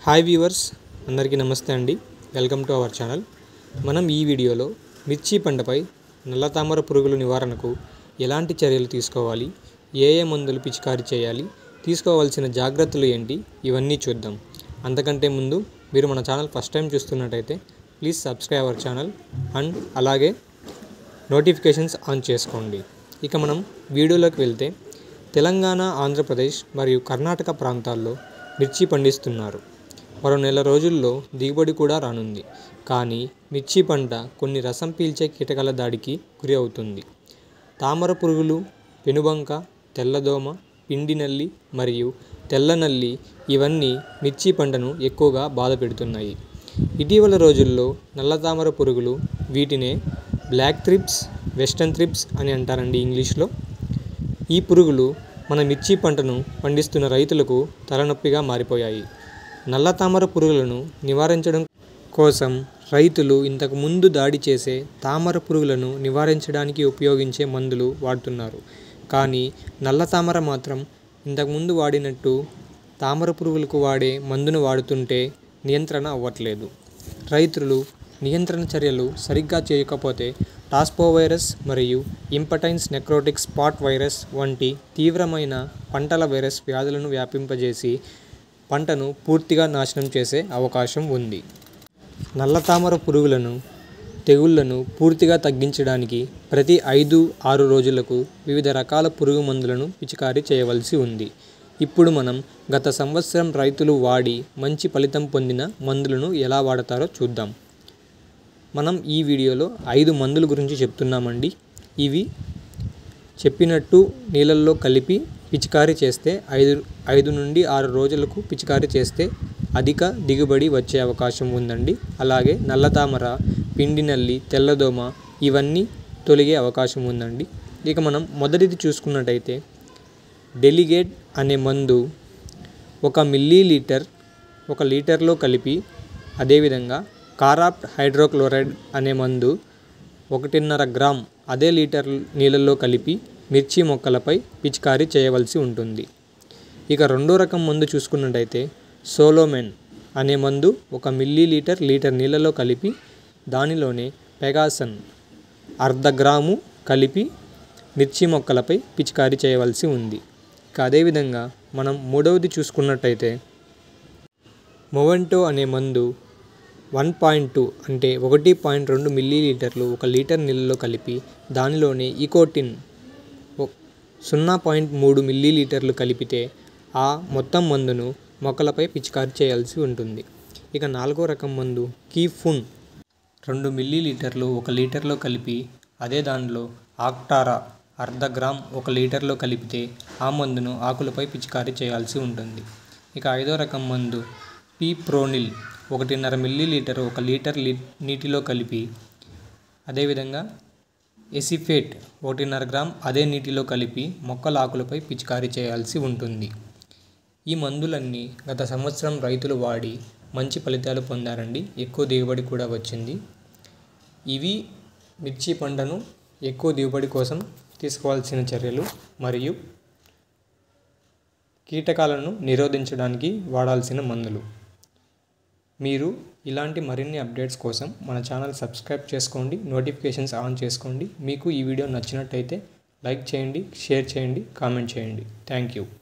hi viewers అందరికీ నమస్తే అండి వెల్కమ్ టు అవర్ ఛానల్ మనం ఈ వీడియోలో మిర్చి పంటపై నల్లతామర పురుగుల నివారణకు ఎలాంటి చర్యలు తీసుకోవాలి ఏ ఏ మందులు పిచికారీ చేయాలి తీసుకోవాల్సిన జాగ్రత్తలు ఏంటి ఇవన్నీ చూద్దాం అంతకంటే ముందు మీరు మన ఛానల్ ఫస్ట్ టైం చూస్తున్నట్టయితే please subscribe our channel and అలాగే నోటిఫికేషన్స్ ఆన్ చేసుకోండి ఇక మనం వీడియోలోకి వెళ్తే తెలంగాణ ఆంధ్రప్రదేశ్ మరియు కర్ణాటక ప్రాంతాల్లో మిర్చి పండిస్తున్నారు మరో నెల రోజుల్లో దిగుబడి కూడా రానుంది కానీ మిర్చి పంట కొన్ని రసం పీల్చే కీటకాల దాడికి గురి అవుతుంది తామర పురుగులు పెనుబంక తెల్లదోమ పిండి నల్లి మరియు తెల్ల నల్లి ఇవన్నీ మిర్చి పంటను ఎక్కువగా బాధ పెడుతున్నాయి ఇటీవల రోజుల్లో నల్ల తామర పురుగులు వీటినే బ్లాక్ త్రిప్స్ వెస్టర్న్ త్రిప్స్ అని అంటారండి ఇంగ్లీష్లో ఈ పురుగులు మన మిర్చి పంటను పండిస్తున్న రైతులకు తలనొప్పిగా మారిపోయాయి నల్ల తామర పురుగులను నివారించడం కోసం రైతులు ఇంతకు ముందు దాడి చేసే తామర పురుగులను నివారించడానికి ఉపయోగించే మందులు వాడుతున్నారు కానీ నల్ల తామర మాత్రం ఇంతకుముందు వాడినట్టు తామర పురుగులకు వాడే మందును వాడుతుంటే నియంత్రణ అవ్వట్లేదు రైతులు నియంత్రణ చర్యలు సరిగ్గా చేయకపోతే టాస్పో వైరస్ మరియు ఇంపటైన్స్ నెక్రోటిక్ స్పాట్ వైరస్ వంటి తీవ్రమైన పంటల వైరస్ వ్యాధులను వ్యాపింపజేసి పంటను పూర్తిగా నాశనం చేసే అవకాశం ఉంది నల్లతామర పురుగులను తెగుళ్లను పూర్తిగా తగ్గించడానికి ప్రతి ఐదు ఆరు రోజులకు వివిధ రకాల పురుగు మందులను పిచికారీ చేయవలసి ఉంది ఇప్పుడు మనం గత సంవత్సరం రైతులు వాడి మంచి ఫలితం పొందిన మందులను ఎలా వాడతారో చూద్దాం మనం ఈ వీడియోలో ఐదు మందుల గురించి చెప్తున్నామండి ఇవి చెప్పినట్టు నీళ్ళల్లో కలిపి పిచికారీ చేస్తే ఐదు ఐదు నుండి ఆరు రోజులకు పిచికారీ చేస్తే అధిక దిగుబడి వచ్చే అవకాశం ఉందండి అలాగే నల్లతామర పిండి నల్లి తెల్లదోమ ఇవన్నీ తొలగే అవకాశం ఉందండి ఇక మనం మొదటిది చూసుకున్నట్టయితే డెలిగేట్ అనే మందు ఒక మిల్లీ లీటర్ ఒక లీటర్లో కలిపి అదేవిధంగా కారాప్ట్ హైడ్రోక్లోరైడ్ అనే మందు ఒకటిన్నర గ్రామ్ అదే లీటర్ నీళ్ళల్లో కలిపి మిర్చి మొక్కలపై పిచికారీ చేయవలసి ఉంటుంది ఇక రెండో రకం మందు చూసుకున్నట్టయితే సోలోమెన్ అనే మందు ఒక మిల్లీ లీటర్ లీటర్ నీళ్ళలో కలిపి దానిలోనే పెగాసన్ అర్ధ గ్రాము కలిపి మిర్చి మొక్కలపై పిచికారీ చేయవలసి ఉంది ఇక అదేవిధంగా మనం మూడవది చూసుకున్నట్టయితే మొవెంటో అనే మందు వన్ పాయింట్ టూ అంటే ఒకటి పాయింట్ రెండు మిల్లీ లీటర్లు ఒక లీటర్ నీళ్ళలో కలిపి దానిలోనే ఈకోటిన్ సున్నా పాయింట్ మూడు మిల్లీ లీటర్లు కలిపితే ఆ మొత్తం మందును మొక్కలపై పిచికారీ చేయాల్సి ఉంటుంది ఇక నాలుగో రకం మందు కీఫున్ రెండు మిల్లీ లీటర్లు ఒక లీటర్లో కలిపి అదే దానిలో ఆక్టారా అర్ధ గ్రామ్ ఒక లీటర్లో కలిపితే ఆ మందును ఆకులపై పిచికారీ చేయాల్సి ఉంటుంది ఇక ఐదో రకం మందు పీ ప్రోనిల్ ఒకటిన్నర మిల్లీ లీటర్ ఒక లీటర్ లీ నీటిలో కలిపి అదేవిధంగా ఎసిఫేట్ ఒకటిన్నర గ్రామ్ అదే నీటిలో కలిపి మొక్కల ఆకులపై పిచికారీ చేయాల్సి ఉంటుంది ఈ మందులన్నీ గత సంవత్సరం రైతులు వాడి మంచి ఫలితాలు పొందారండి ఎక్కువ దిగుబడి కూడా వచ్చింది ఇవి మిర్చి పంటను ఎక్కువ దిగుబడి కోసం తీసుకోవాల్సిన చర్యలు మరియు కీటకాలను నిరోధించడానికి వాడాల్సిన మందులు మీరు ఇలాంటి మరిన్ని అప్డేట్స్ కోసం మన ఛానల్ సబ్స్క్రైబ్ చేసుకోండి నోటిఫికేషన్స్ ఆన్ చేసుకోండి మీకు ఈ వీడియో నచ్చినట్టయితే లైక్ చేయండి షేర్ చేయండి కామెంట్ చేయండి థ్యాంక్ యూ